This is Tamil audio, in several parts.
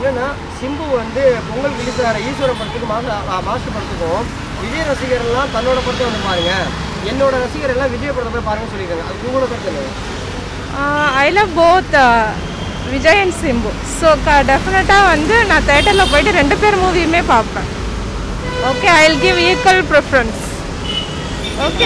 என்னன்னா சிம்பு வந்து பொங்கல் ரிலீஸ் ஆகிற ஈஸ்வரன் படத்துக்கு மாச ஆ, மாஸ்டர் படத்துக்கும் விஜய் ரசிகர்லாம் தன்னோட படத்தை வந்து பாருங்க என்னோட ரசிகர் எல்லாம் விஜய் படத்தை போய் பாருங்கன்னு சொல்லியிருக்காங்க அது உங்களோட கருத்து என்ன I love both Vijay and Simbu so க டெஃபினட்டாக வந்து நான் தேட்டரில் போயிட்டு ரெண்டு பேர் மூவியுமே பார்ப்பேன் okay I will give equal preference okay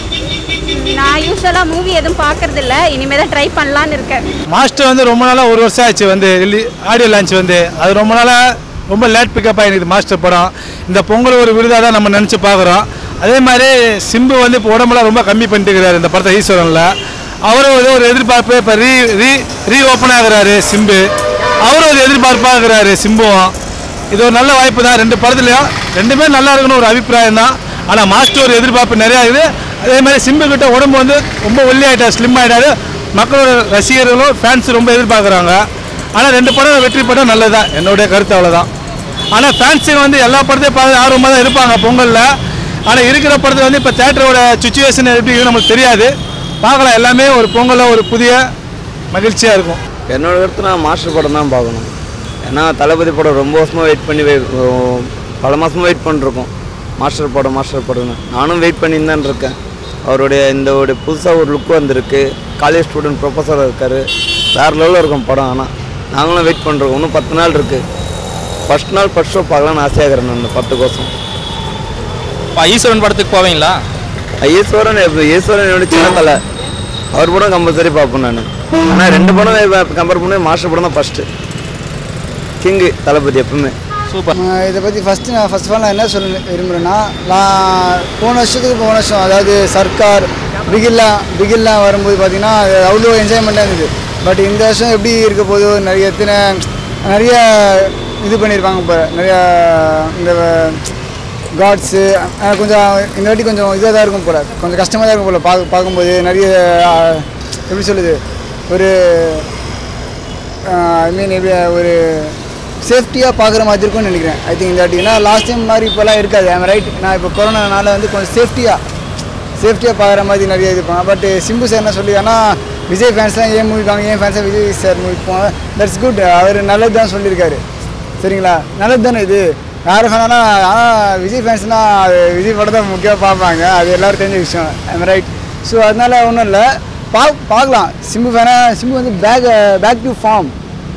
நான் யூஸ்வலாக மூவி எதுவும் பார்க்கறது இல்ல இனிமேல் தான் ட்ரை பண்ணலான்னு இருக்கேன் மாஸ்டர் வந்து ரொம்ப நாளாக ஒரு வருஷம் ஆச்சு வந்து ஆடியோ லான்ச் வந்து அது ரொம்ப நாளாக ரொம்ப லேட் பிக்கப் ஆகிருக்குது மாஸ்டர் படம் இந்த பொங்கல் ஒரு விருதாக தான் நம்ம நினச்சி பார்க்குறோம் அதே மாதிரி சிம்பு வந்து இப்போ உடம்புலாம் ரொம்ப கம்மி பண்ணிட்டு இருக்கிறாரு இந்த படத்தை ஈஸ்வரனில் அவரும் வந்து ஒரு எதிர்பார்ப்பு இப்போ ரீ ரீ ரீ ஓப்பன் ஆகுறாரு சிம்பு அவரும் ஒரு எதிர்பார்ப்பாக இருக்கிறாரு சிம்புவும் இது ஒரு நல்ல வாய்ப்பு தான் ரெண்டு படத்துலையும் ரெண்டுமே நல்லா இருக்குன்னு ஒரு அபிப்பிராயம் தான் ஆனால் மாஸ்டர் ஒரு எதிர்பார்ப்பு நிறையா இருக்குது அதே மாதிரி சிம்பு கிட்ட உடம்பு வந்து ரொம்ப ஒல்லி ஆகிட்டார் ஸ்லிம் ஆகிட்டாரு மக்களோட ரசிகர்களும் ஃபேன்ஸ் ரொம்ப எதிர்பார்க்குறாங்க ஆனால் ரெண்டு படம் வெற்றி படம் நல்லதுதான் என்னுடைய கருத்து அவ்வளோதான் ஆனால் ஃபேன்ஸுங்க வந்து எல்லா படத்தையும் பார்த்து ஆர்வமாக தான் இருப்பாங்க பொங்கலில் ஆனால் இருக்கிற படத்தை வந்து இப்போ தேட்டரோட சுச்சுவேஷன் எப்படி இருக்குன்னு நமக்கு தெரியாது பார்க்கலாம் எல்லாமே ஒரு பொங்கலில் ஒரு புதிய மகிழ்ச்சியாக இருக்கும் என்னோட கருத்து நான் மாஸ்டர் படம் தான் பார்க்கணும் ஏன்னா தளபதி படம் ரொம்ப வருஷமாக வெயிட் பண்ணி வெய்- ஓ, பல மாதமாக வெயிட் பண்ணிருக்கோம் மாஸ்டர் படம் மாஸ்டர் படம்னு நானும் வெயிட் பண்ணின்னு தான் இருக்கேன் அவருடைய இந்த ஒரு புதுசாக ஒரு லுக் வந்திருக்கு காலேஜ் ஸ்டூடெண்ட் ப்ரொஃபஸராக இருக்கார் வேறு லெவலில் இருக்கும் படம் ஆனால் நாங்களும் வெயிட் பண்ணுறோம் இன்னும் பத்து நாள் இருக்குது ஃபஸ்ட் நாள் ஃபஸ்ட் ஷோ பார்க்கலாம்னு ஆசையாக இருக்கிறேன் நான் இந்த பத்துக்கோசம் இப்போ ஈஸ்வரன் படத்துக்கு போவீங்களா ஈஸ்வரன் எப்ப- ஈஸ்வரன் என்னோட சின்ன தலை அவர் படம் கம்பல்சரி பார்ப்பேன் நான் ஆனால் ரெண்டு படம் கம்பேர் பண்ணி மாஸ்டர் படம் தான் ஃபஸ்ட்டு கிங்கு தளபதி எப்பவுமே சூப்பர் இதை பற்றி ஃபஸ்ட்டு நான் ஃபஸ்ட் ஆஃப் ஆல் நான் என்ன சொல்ல விரும்புகிறேன்னா நான் போன வருஷத்துக்கு போன வருஷம் அதாவது சர்க்கார் பிகில்லா பிகில்லா வரும்போது பார்த்தீங்கன்னா அது அவ்வளோ என்ஜாய்மெண்ட்டாக இருந்தது பட் இந்த வருஷம் எப்படி இருக்க போதோ நிறைய எத்தனை நிறைய இது பண்ணியிருப்பாங்க இப்போ நிறையா இந்த காட்ஸு கொஞ்சம் இந்த வாட்டி கொஞ்சம் இதாக தான் இருக்கும் போல கொஞ்சம் கஷ்டமாக தான் இருக்கும் போல பார்க்க பார்க்கும்போது நிறைய அஹ், எப்படி சொல்லுது ஒரு ஐ மீன் எப்படி ஒரு சேஃப்டியாக பார்க்குற மாதிரி இருக்கும்னு நினைக்கிறேன் ஐ திங்க் இந்த வாட்டி ஏன்னா லாஸ்ட் டைம் மாதிரி இப்போலாம் இருக்காது ஐம் ரைட் நான் இப்போ கொரோனானால வந்து கொஞ்சம் சேஃப்டியாக சேஃப்டியாக பார்க்குற மாதிரி நிறைய இது பண்ணேன் பட் சிம்பு சார் என்ன சொல்லியிருக்காங்கன்னா விஜய் ஃபேன்ஸ்லாம் ஏன் மூவி வாங்க ஏன் ஃபேன்ஸாக விஜய் சார் மூவி போங்க தட்ஸ் குட் அவர் நல்லது தான் சொல்லியிருக்காரு சரிங்களா நல்லது தானே இது யார் ஃபேனா ஆனால் விஜய் ஃபேன்ஸ்னால் அது விஜய் படம் தான் முக்கியமாக பார்ப்பாங்க அது எல்லோரும் தெரிஞ்ச விஷயம் ஐம் ரைட் ஸோ அதனால ஒன்றும் இல்லை பா பார்க்கலாம் சிம்பு ஃபேனா சிம்பு வந்து back back to form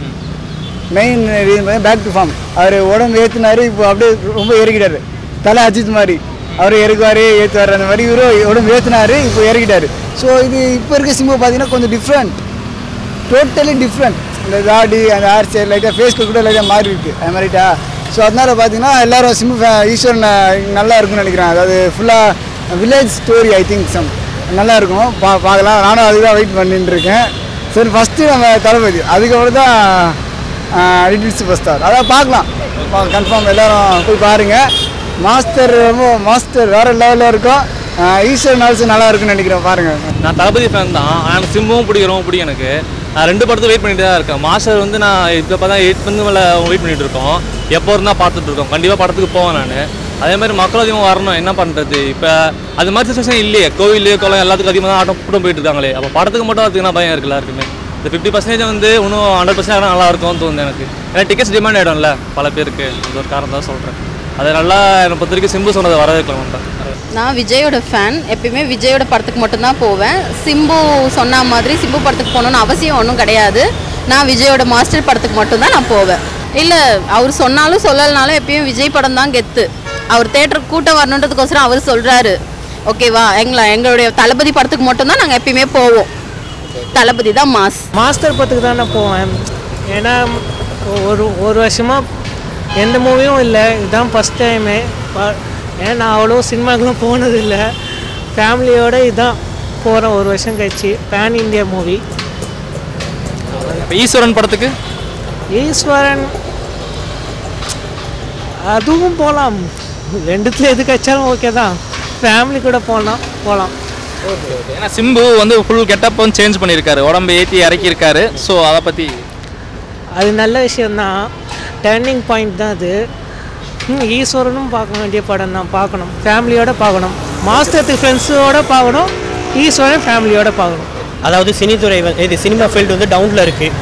main reason back to form அவர் உடம்பு ஏற்றினாரு இப்போ அப்படியே ரொம்ப இறக்கிட்டாரு தலை அஜித் மாதிரி அவர் இறக்குவார் ஏற்றுவார் அந்த மாதிரி இவரும் உடம்பு ஏற்றினாரு இப்போ இறக்கிட்டாரு ஸோ இது இப்போ இருக்க சிம்பு பார்த்தீங்கன்னா கொஞ்சம் டிஃப்ரெண்ட் டோட்டலி டிஃப்ரெண்ட் இந்த தாடி அந்த ஹேர் ஸ்டைல் லைட்டாக ஃபேஸ்க்கு கூட லைட்டாக மாறி இருக்கு அது மாதிரிட்டா ஸோ அதனால பார்த்தீங்கன்னா எல்லாரும் சிம்பு ஃபே- ஈஸ்வரன் அஹ், நல்லா இருக்கும்னு நினைக்கிறேன் அதாவது ஃபுல்லாக village story I think some நல்லா இருக்கும் பா பார்க்கலாம் நானும் அதுதான் வெயிட் பண்ணிட்டு இருக்கேன் சரி ஃபஸ்ட்டு நம்ம தளபதி அதுக்கப்புறம் தான் லிட்டில் சூப்பர் ஸ்டார் அதான் பார்க்கலாம் கன்ஃபார்ம் எல்லாரும் போய் பாருங்கள் மாஸ்டர் ரொம்ப மாஸ்டர் வேறு லெவலில் இருக்கும் அஹ், ஈஸ்வரன் ஆல்சோ நல்லா இருக்குன்னு நினைக்கிறேன் பாருங்கள் நான் தளபதி ஃபேன் தான் எனக்கு சிம்புவும் பிடிக்கும் ரொம்ப பிடிக்கும் எனக்கு நான் ரெண்டு படத்தை வெயிட் பண்ணிட்டு தான் இருக்கேன் மாஸ்டர் வந்து நான் இப்போ தான் எயிட் வந்து மேலே வெயிட் பண்ணிட்டு இருக்கோம் எப்போ இருந்தால் பார்த்துட்டு இருக்கோம் கண்டிப்பாக படத்துக்கு போவேன் நான் அதே மாதிரி மக்கள் அதிகமாக வரணும் என்ன பண்ணுறது இப்போ அது மாதிரி சுச்சுவேஷன் இல்லையே கோவில் குளம் எல்லாத்துக்கும் அதிகமாக தான் ஆட்டம் கூட்டம் போயிட்டு இருக்காங்களே அப்போ படத்துக்கு மட்டும் அதுக்கு பயம் இருக்கு எல்லாருக்குமே இந்த ஃபிஃப்டி பர்சன்டேஜ் வந்து இன்னும் ஹண்ட்ரட் பர்சன்ட் நல்லா இருக்கும்னு தோணுது எனக்கு ஏன்னா டிக்கெட்ஸ் டிமாண்ட் ஆகிடும்ல பல பேருக்கு அது ஒரு காரணம் தான் சொல்கிறேன் அது நல்லா என்னை பொறுத்த வரைக்கும் சிம்பு சொன்னதை வரவேற்கலாம் தான் நான் விஜயோட ஃபேன் எப்பயுமே விஜயோட படத்துக்கு மட்டும்தான் போவேன் சிம்பு சொன்ன மாதிரி சிம்பு படத்துக்கு போகணுன்னு அவசியம் ஒன்றும் கிடையாது நான் விஜயோட மாஸ்டர் படத்துக்கு மட்டும்தான் நான் போவேன் இல்லை அவர் சொன்னாலும் சொல்லலைனாலும் எப்பயும் விஜய் படம் தான் கெத்து அவர் தேட்டருக்கு கூட்டம் வரணுன்றதுக்கோசரம் அவர் சொல்கிறாரு ஓகேவா எங்களை எங்களுடைய தளபதி படத்துக்கு மட்டும்தான் நாங்கள் எப்பயுமே போவோம் தளபதி தான் மாஸ் மாஸ்டர் படத்துக்கு தான் நான் போவேன் ஏன்னா ஒரு ஒரு வருஷமாக எந்த மூவியும் இல்லை இதுதான் ஃபஸ்ட் டைமு ஏன்னா நான் அவ்வளோ சினிமாக்கெலாம் போனதில்லை ஃபேமிலியோட இதுதான் போகிறேன் ஒரு வருஷம் கழிச்சு பேன் இந்தியா மூவி இப்போ ஈஸ்வரன் படத்துக்கு ஈஸ்வரன் அதுவும் போகலாம் ரெண்டுத்துல எது கிடைச்சாலும் ஓகே தான் ஃபேமிலி கூட போகலாம் போகலாம் ஏன்னா சிம்பு வந்து ஃபுல் கெட்டப் வந்து சேஞ்ச் பண்ணியிருக்காரு உடம்பு ஏற்றி இறக்கியிருக்காரு ஸோ அதை பற்றி அது நல்ல விஷயந்தான் டேர்னிங் பாயிண்ட் தான் அது ம், ஈஸ்வரனும் பார்க்க வேண்டிய படம் தான் பார்க்கணும் ஃபேமிலியோட பார்க்கணும் மாஸ்டர் ஃப்ரெண்ட்ஸோட பார்க்கணும் ஈஸ்வரன் ஃபேமிலியோட பார்க்கணும் அதாவது சினித்துறை வந்து இது சினிமா ஃபீல்டு வந்து டவுனில் இருக்குது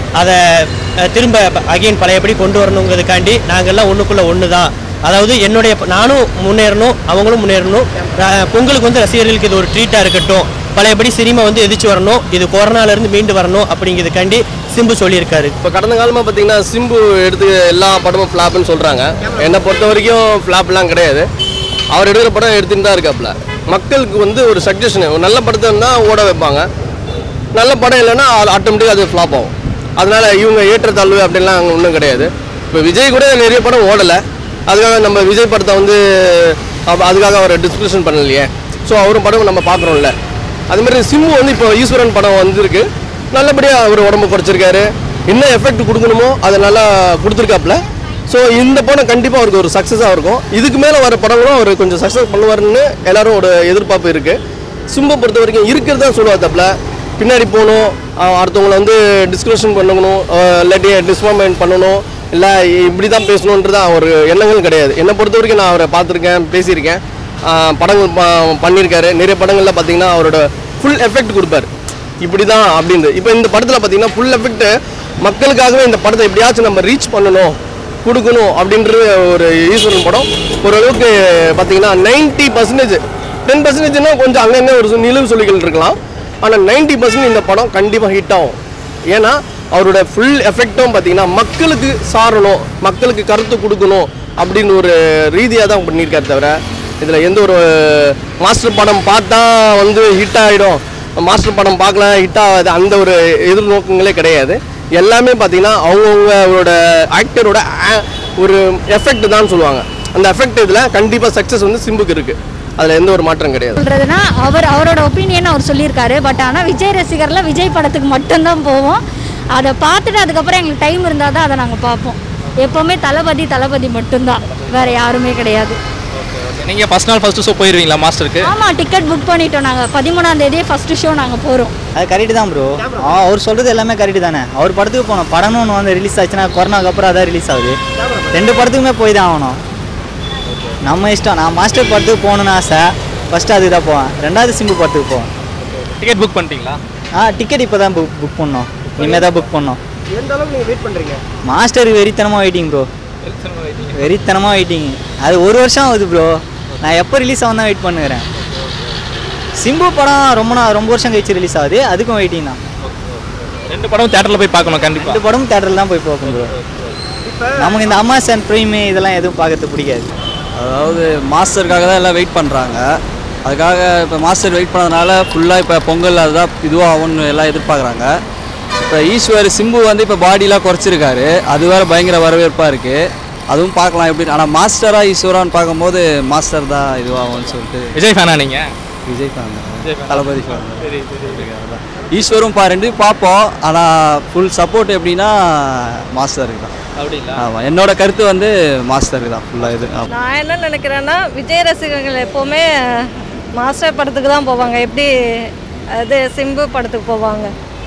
அதை அஹ், திரும்ப அகைன் பழையபடி கொண்டு வரணுங்கிறதுக்காண்டி நாங்கள்லாம் ஒன்றுக்குள்ளே ஒன்று தான் அதாவது என்னுடைய நானும் முன்னேறணும் அவங்களும் முன்னேறணும் அஹ், பொங்கலுக்கு வந்து ரசிகர்களுக்கு இது ஒரு ட்ரீட்டாக இருக்கட்டும் பழையபடி சினிமா வந்து எதிர்த்து வரணும் இது கொரோனாலேருந்து மீண்டு வரணும் அப்படிங்கிறதுக்காண்டி சிம்பு சொல்லியிருக்காரு இப்போ கடந்த காலமாக பார்த்தீங்கன்னா சிம்பு எடுத்து எல்லா படமும் ஃப்ளாப்னு சொல்கிறாங்க என்னை பொறுத்த வரைக்கும் ஃப்ளாப்லாம் கிடையாது அவர் எடுக்கிற படம் எடுத்துட்டு தான் இருக்காப்புல மக்களுக்கு வந்து ஒரு சஜஷன் ஒரு நல்ல படத்தை இருந்தால் ஓட வைப்பாங்க நல்ல படம் இல்லைன்னா ஆட்டோமேட்டிக்காக அது ஃப்ளாப் ஆகும் அதனால இவங்க ஏற்றத்தாழ்வு அப்படிலாம் அங்கே ஒன்றும் கிடையாது இப்போ விஜய் கூட நிறைய படம் ஓடலை அதுக்காக நம்ம விஜய் படத்தை வந்து அப்ப அதுக்காக அவரை டிஸ்கிரிப்ஷன் பண்ணலையே ஸோ அவரும் படம் நம்ம பார்க்குறோம்ல அது மாதிரி சிம்பு வந்து இப்போ ஈஸ்வரன் படம் வந்திருக்கு நல்லபடியாக அவர் உடம்பு குறைச்சிருக்காரு என்ன எஃபெக்ட் கொடுக்கணுமோ அதை நல்லா கொடுத்துருக்காப்புல ஸோ இந்த படம் கண்டிப்பாக அவருக்கு ஒரு சக்ஸஸாக இருக்கும் இதுக்கு மேலே வர படங்களும் அவர் கொஞ்சம் சக்ஸஸ் பண்ணுவாருன்னு எல்லாரும் ஒரு எதிர்பார்ப்பு இருக்குது சிம்பை பொறுத்த வரைக்கும் இருக்கிறது தான் சொல்லுவார் தப்பில் பின்னாடி போகணும் அஹ் அடுத்தவங்கள வந்து டிஸ்கஷன் பண்ணணும் அஹ் இல்லாட்டி டிஸ்ஃபார்மெண்ட் பண்ணணும் இல்லை இப்படி தான் பேசணுன்றது அவர் எண்ணங்கள் கிடையாது என்னை பொறுத்த வரைக்கும் நான் அவரை பார்த்துருக்கேன் பேசியிருக்கேன் அஹ் படங்கள் ப- பண்ணியிருக்காரு நிறைய படங்களில் பார்த்தீங்கன்னா அவரோட ஃபுல் எஃபெக்ட் கொடுப்பாரு இப்படி தான் அப்படின்னு இப்போ இந்த படத்தில் பார்த்தீங்கன்னா ஃபுல் எஃபெக்ட் மக்களுக்காகவே இந்த படத்தை எப்படியாச்சும் நம்ம ரீச் பண்ணணும் கொடுக்கணும் அப்படின்றது ஒரு ஈஸ்வரன் படம் ஓரளவுக்கு பார்த்தீங்கன்னா நைன்ட்டி பர்சன்டேஜ் டென் பர்சன்டேஜ்னா கொஞ்சம் அங்கங்கே ஒரு சு- நிலவு சொல்லிகள் இருக்கலாம் ஆனால் நைன்ட்டி பர்சன்ட் இந்த படம் கண்டிப்பாக ஹிட் ஆகும் ஏன்னா அவரோட ஃபுல் எஃபெக்டும் பார்த்தீங்கன்னா மக்களுக்கு சாரணும் மக்களுக்கு கருத்து கொடுக்கணும் அப்படின்னு ஒரு ரீதியாக தான் பண்ணியிருக்காரு தவிர இதில் எந்த ஒரு மாஸ்டர் படம் பார்த்தா வந்து ஹிட் ஆகிடும் மாஸ்டர் படம் பார்க்கலாம் ஹிட் ஆகாது அந்த ஒரு எதிர்நோக்கங்களே கிடையாது எல்லாமே பார்த்தீங்கன்னா அவங்கவுங்க அவரோட ஆக்டரோட ஒரு எஃபெக்ட் தான் சொல்லுவாங்க அந்த எஃபெக்ட் இதில் கண்டிப்பாக சக்ஸஸ் வந்து சிம்புக்கு இருக்குது அதில் எந்த ஒரு மாற்றம் கிடையாது சொல்கிறதுனா அவர் அவரோட ஒப்பீனியன் அவர் சொல்லியிருக்காரு பட் ஆனால் விஜய் ரசிகர்லாம் விஜய் படத்துக்கு மட்டும்தான் போவோம் அதை பார்த்துட்டு அதுக்கப்புறம் எங்களுக்கு டைம் இருந்தால் தான் அதை நாங்கள் பார்ப்போம் எப்போவுமே தளபதி தளபதி மட்டும்தான் வேறு யாருமே கிடையாது நீங்கள் ஃபஸ்ட் நாள் ஃபஸ்ட்டு ஷோ போயிடுவீங்களா மாஸ்டருக்கு ஆமாம் டிக்கெட் புக் பண்ணிட்டோம் நாங்கள் பதிமூணாம் தேதியே ஃபஸ்ட்டு ஷோ நாங்கள் போகிறோம் அது கரெக்டு தான் ப்ரோ அவர் சொல்கிறது எல்லாமே கரெக்டு தானே அவர் படத்துக்கு போனோம் படம்னு ஒன்று வந்து ரிலீஸ் ஆச்சுன்னா கொரோனாக்கு அப்புறம் அதான் ரிலீஸ் ஆகுது ரெண்டு படத்துக்குமே போய் தான் ஆகணும் நம்ம இஷ்டம் நான் மாஸ்டர் படத்துக்கு போகணுன்னு ஆசை ஃபஸ்ட்டு அதுக்கு தான் போவேன் ரெண்டாவது சிம்பு படத்துக்கு போவேன் டிக்கெட் புக் பண்ணிட்டீங்களா ஆ டிக்கெட் இப்போ தான் புக் புக் பண்ணோம் இனிமேல் தான் புக் பண்ணோம் எந்த அளவுக்கு நீங்கள் வெயிட் பண்ணுறீங்க மாஸ்டருக்கு வெறித்தனமாக வெயிட்டிங் ப்ரோ வெறித்தனமாக வெயிட்டிங் அது ஒரு வருஷம் ஆகுது ப்ரோ நான் எப்போ ரிலீஸ் ஆகும் தான் வெயிட் பண்ணுகிறேன் சிம்பு படம் ரொம்ப நாள் ரொம்ப வருஷம் கழிச்சு ரிலீஸ் ஆகுது அதுக்கும் வெயிட்டிங் தான் ரெண்டு படம் தேட்டரில் போய் பார்க்கணும் கண்டிப்பாக ரெண்டு படமும் தேட்டரில் தான் போய் பார்க்கணும் ப்ரோ நமக்கு இந்த அமாசன் ப்ரைம் இதெல்லாம் எதுவும் பார்க்கறது பிடிக்காது அதாவது மாஸ்டருக்காக தான் எல்லாம் வெயிட் பண்ணுறாங்க அதுக்காக இப்போ மாஸ்டர் வெயிட் பண்ணதுனால ஃபுல்லாக இப்போ பொங்கல் அதுதான் இதுவாகும்னு எல்லாம் எதிர்பார்க்குறாங்க இப்போ ஈஸ்வர் சிம்பு வந்து இப்போ பாடிலாம் குறைச்சிருக்காரு அது வேறு பயங்கர வரவேற்பாக இருக்குது அதுவும் பார்க்கலாம் எப்படி ஆனால் மாஸ்டராக ஈஸ்வரான்னு பார்க்கும்போது மாஸ்டர் தான் இதுவாகும்னு சொல்லிட்டு விஜய் ஃபேனா நீங்கள் Vijay fan Vijay fan. Thalapathy fan சரி சரி ஈஸ்வரும் பா ரெண்டு பார்ப்போம் ஆனால் ஃபுல் சப்போர்ட் எப்படின்னா மாஸ்டருக்கு தான் அப்படிங்களா ஆமாம் என்னோட கருத்து வந்து மாஸ்டருக்கு தான் ஃபுல்லாக இது ஆமாம் நான் என்ன நினைக்கிறேன்னா விஜய் ரசிகர்கள் எப்போவுமே மாஸ்டர் படத்துக்கு தான் போவாங்க எப்படி அது சிம்பு படத்துக்கு போவாங்க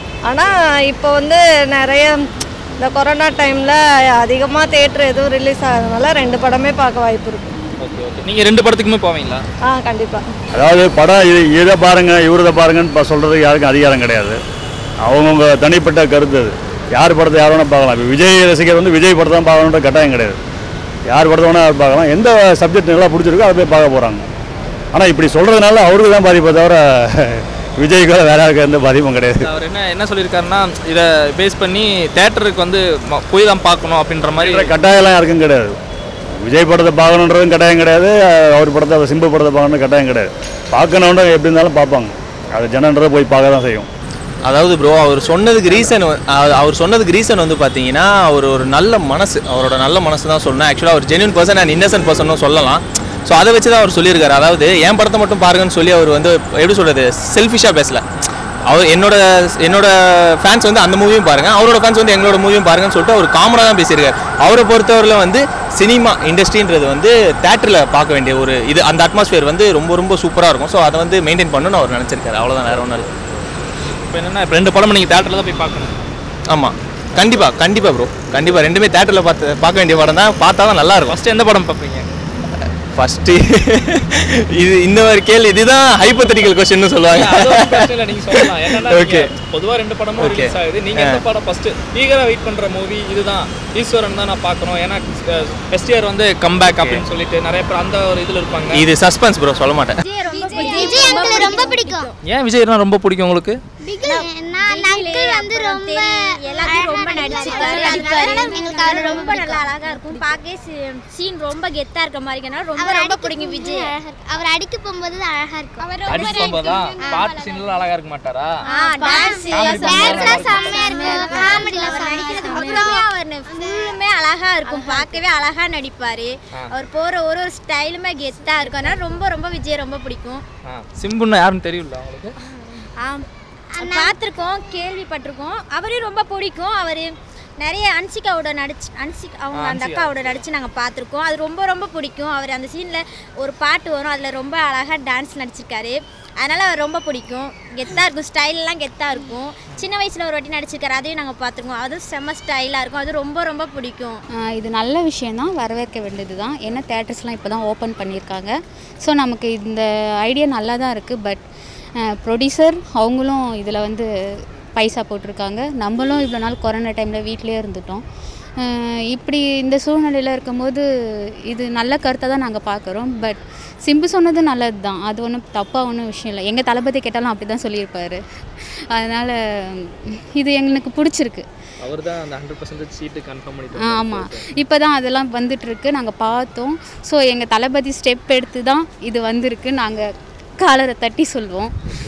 ஆனால் இப்போ வந்து நிறைய இந்த கொரோனா டைமில் அதிகமாக தேட்டர் எதுவும் ரிலீஸ் ஆகாதனால ரெண்டு படமே பார்க்க வாய்ப்பு இருக்குது ஓகே ஓகே நீங்கள் ரெண்டு படத்துக்குமே போவீங்களா ஆ கண்டிப்பாக அதாவது படம் இது இதை பாருங்க இவரதை பாருங்கன்னு இப்போ சொல்கிறதுக்கு யாருக்கும் அதிகாரம் கிடையாது அவங்கவுங்க தனிப்பட்ட கருத்து அது யார் படத்தை யார் வேணால் பார்க்கலாம் இப்போ விஜய் ரசிகர் வந்து விஜய் படத்தை தான் பார்க்கணுன்ற கட்டாயம் கிடையாது யார் படத்தை வேணால் யார் பார்க்கலாம் எந்த சப்ஜெக்ட் நல்லா பிடிச்சிருக்கோ அதை போய் பார்க்க போகிறாங்க ஆனால் இப்படி சொல்கிறதுனால அவருக்கு தான் பாதிப்பே தவிர விஜய்க்கு வேறு யாருக்கும் எந்த பாதிப்பும் கிடையாது அவர் என்ன என்ன சொல்லியிருக்காருன்னா இதை பேஸ் பண்ணி தேட்டருக்கு வந்து ம- போய் தான் பார்க்கணும் அப்படின்ற மாதிரி கட்டாயம்லாம் யாருக்கும் கிடையாது விஜய் படத்தை பார்க்கணுன்றதும் கட்டாயம் கிடையாது அவர் படத்தை சிம்பு படத்தை பார்க்கணும் கட்டாயம் கிடையாது பார்க்கணுன்ற எப்படி இருந்தாலும் பார்ப்பாங்க அது ஜனன்றதை போய் பார்க்க தான் செய்யும் அதாவது ப்ரோ அவர் சொன்னதுக்கு ரீசன் அவர் சொன்னதுக்கு ரீசன் வந்து பார்த்தீங்கன்னா அவர் ஒரு நல்ல மனசு அவரோட நல்ல மனசு தான் சொல்லணும் ஆக்சுவலாக அவர் ஜென்யூன் பர்சன் அண்ட் இன்னசென்ட் பர்சனும் சொல்லலாம் ஸோ அதை வச்சு தான் அவர் சொல்லியிருக்காரு அதாவது என் படத்தை மட்டும் பாருங்கன்னு சொல்லி அவர் வந்து எப்படி சொல்கிறது செல்ஃபிஷாக பேசல அவர் என்னோட என்னோட ஃபேன்ஸ் வந்து அந்த மூவியும் பாருங்க அவரோட ஃபேன்ஸ் வந்து எங்களோட மூவியும் பாருங்கன்னு சொல்லிட்டு அவர் காமனாக தான் பேசியிருக்காரு அவரை பொறுத்தவரையில் வந்து சினிமா இண்டஸ்ட்ரின்றது வந்து தேட்டரில் பார்க்க வேண்டிய ஒரு இது அந்த அட்மாஸ்பியர் வந்து ரொம்ப ரொம்ப சூப்பராக இருக்கும் ஸோ அதை வந்து மெயின்டைன் பண்ணணும்னு அவர் நினச்சிருக்காரு அவ்வளோதான் வேற ஒன்றும் இல்லை இப்போ என்னென்னா இப்போ ரெண்டு படம் நீங்கள் தேட்டரில் தான் போய் பார்க்கணும் ஆமாம் கண்டிப்பாக கண்டிப்பாக ப்ரோ கண்டிப்பாக ரெண்டுமே தேட்டரில் பார்த்து பார்க்க வேண்டிய படம் தான் பார்த்தா தான் நல்லா இருக்கும் ஃபஸ்ட்டு எந்த படம் பார்ப்பீங்க ஃபஸ்ட்டு இது இந்த மாதிரி கேள்வி இதுதான் ஹைப்போதெட்டிக்கல் கொஸ்டின்னு சொல்லுவாங்க அது ஒண்ணும் பிரச்சனை இல்லை, நீங்க சொல்லலாம் என்னன்னா ஓகே நீங்க பொதுவா ரெண்டு படமும் Okay. ரிலீஸ் ஆகுது நீங்க எந்த படம் ஃபர்ஸ்ட் ஈகரா வெயிட் பண்ற மூவி இதுதான் ஈஸ்வரன் தான் நான் பார்க்கணும் ஏன்னா ஃபர்ஸ்ட் இயர் வந்து கம்பேக் அப்படின்னு சொல்லிட்டு நிறைய பேர் அந்த ஒரு இதுல இருப்பாங்க இது சஸ்பென்ஸ் ப்ரோ சொல்ல மாட்டேன் விஜய் அங்கிள் ரொம்ப பிடிக்கும் ஏன் விஜய்னா ரொம்ப பிடிக்கும் உங்களுக்கு நான் அங்கிள் வந்து ரொம்ப எல்லாத்தையும் ரொம்ப நடிச்சிருக்காரு எங்களுக்கு அவர் ரொம்ப நல்லா அழகா இருக்கும் பார்க்கவே சீன் ரொம்ப கெத்தா இருக்க மாதிரி இருக்கனால ரொம்ப ரொம்ப பிடிக்கும் விஜய் அவர் அடிக்க போகும்போது அழகா இருக்கும் அவர் அடிச்சு போகும்போதா பாட்டு சீன்ல அழகா இருக்க மாட்டாரா டான்ஸ் Comedy டான்ஸ்லாம் செம்மையா இருக்கும் காமெடில அப்புறமே அவர் ஃபுல்லுமே அழகா இருக்கும் பார்க்கவே அழகா நடிப்பாரு அவர் போற ஒரு ஒரு ஸ்டைலுமே கெத்தா இருக்கும் அதனால ரொம்ப ரொம்ப விஜய் ரொம்ப பிடிக்கும் சிம்புன்னா யாருன்னு தெரியல உங்களுக்கு ஆம் பார்த்துருக்கோம் கேள்விப்பட்டிருக்கோம் அவரையும் ரொம்ப பிடிக்கும் அவர் நிறைய அன்சிகாவோட நடிச்சு அன்சிக் அவங்க அந்த அன்சிகா. அக்காவோட நடிச்சு நாங்கள் பார்த்துருக்கோம் அது ரொம்ப ரொம்ப பிடிக்கும் அவர் அந்த சீனில் ஒரு பாட்டு வரும் அதில் ரொம்ப அழகாக டான்ஸ் நடிச்சிருக்காரு அதனால் அவர் ரொம்ப பிடிக்கும் கெத்தாக இருக்கும் ஸ்டைலெலாம் கெத்தாக இருக்கும் சின்ன வயசில் ஒரு வாட்டி நடிச்சிருக்காரு அதையும் நாங்கள் பார்த்துருக்கோம் அதுவும் செம்ம ஸ்டைலாக இருக்கும் அது ரொம்ப ரொம்ப பிடிக்கும் ஆஹ் இது நல்ல விஷயந்தான் வரவேற்க வேண்டியது தான் ஏன்னா தேட்டர்ஸ்லாம் இப்போ தான் ஓப்பன் பண்ணியிருக்காங்க ஸோ நமக்கு இந்த ஐடியா நல்லா தான் இருக்குது பட் ப்ரொடியூசர் அவங்களும் இதில் வந்து பைசா போட்டிருக்காங்க நம்மளும் இவ்வளோ நாள் கொரோனா டைமில் வீட்டிலே இருந்துட்டோம் ஆஹ் இப்படி இந்த சூழ்நிலையில் இருக்கும்போது இது நல்ல கருத்தை தான் நாங்கள் பார்க்குறோம் பட் சிம்பு சொன்னது நல்லது தான் அது ஒன்றும் தப்பாக ஒன்றும் விஷயம் இல்லை எங்கள் தளபதி கேட்டாலும் அப்படி தான் சொல்லியிருப்பாரு அதனால் இது எங்களுக்கு பிடிச்சிருக்கு அவர் தான் அந்த ஹண்ட்ரட் பர்சன்டேஜ் சீட்டு கன்ஃபார்ம் பண்ணி ஆ, ஆமாம் இப்போ தான் அதெல்லாம் வந்துட்டுருக்கு நாங்கள் பார்த்தோம் ஸோ எங்கள் தளபதி ஸ்டெப் எடுத்து தான் இது வந்திருக்கு நாங்கள் காலரை தட்டி சொல்லுவோம்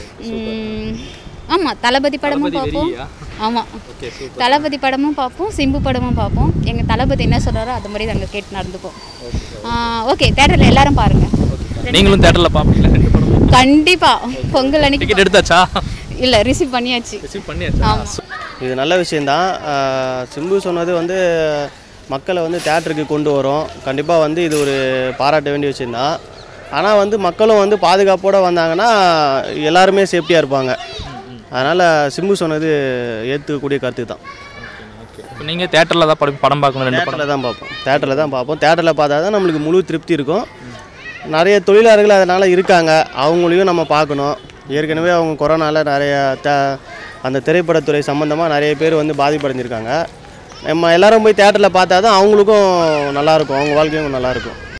ஆமாம் தளபதி படமும் தளபதி பார்ப்போம் வெறியா? ஆமாம் ஓகே சூப்பர் தளபதி படமும் பார்ப்போம் சிம்பு படமும் பார்ப்போம் எங்கள் தளபதி என்ன சொல்கிறாரோ அது மாதிரி நாங்கள் கேட்டு நடந்துப்போம் ஓகே தேட்டரில் எல்லாரும் பாருங்கள் நீங்களும் தேட்டர்ல பாப்பீங்களா ரெண்டு படமும் கண்டிப்பாக பொங்கல் அன்னைக்கு டிக்கெட் எடுத்தாச்சா இல்லை ரிசீவ் பண்ணியாச்சு ரிசீவ் பண்ணியாச்சா ஆமாம் இது நல்ல விஷயந்தான் ஆஹ் சிம்பு சொன்னது வந்து மக்களை வந்து தேட்டருக்கு கொண்டு வரும் கண்டிப்பாக வந்து இது ஒரு பாராட்ட வேண்டிய விஷயந்தான் ஆனால் வந்து மக்களும் வந்து பாதுகாப்போடு வந்தாங்கன்னா எல்லாருமே சேஃப்டியாக இருப்பாங்க அதனால் சிம்பு சொன்னது ஏற்றுக்கக்கூடிய கருத்து தான் இப்போ நீங்கள் தேட்டரில் தான் படம் படம் பார்க்கணும் ரெண்டு படம் தேட்டரில் தான் பார்ப்போம் தேட்டரில் தான் பார்ப்போம் தேட்டரில் பார்த்தா தான் நம்மளுக்கு முழு திருப்தி இருக்கும் நிறைய தொழிலாளர்கள் அதனால் இருக்காங்க அவங்களையும் நம்ம பார்க்கணும் ஏற்கனவே அவங்க கொரோனாவில் நிறைய த அந்த திரைப்படத்துறை சம்மந்தமாக நிறைய பேர் வந்து பாதிப்படைஞ்சிருக்காங்க நம்ம எல்லாரும் போய் தேட்டரில் பார்த்தா தான் அவங்களுக்கும் நல்லாயிருக்கும் அவங்க வாழ்க்கையும் நல்லாயிருக்கும்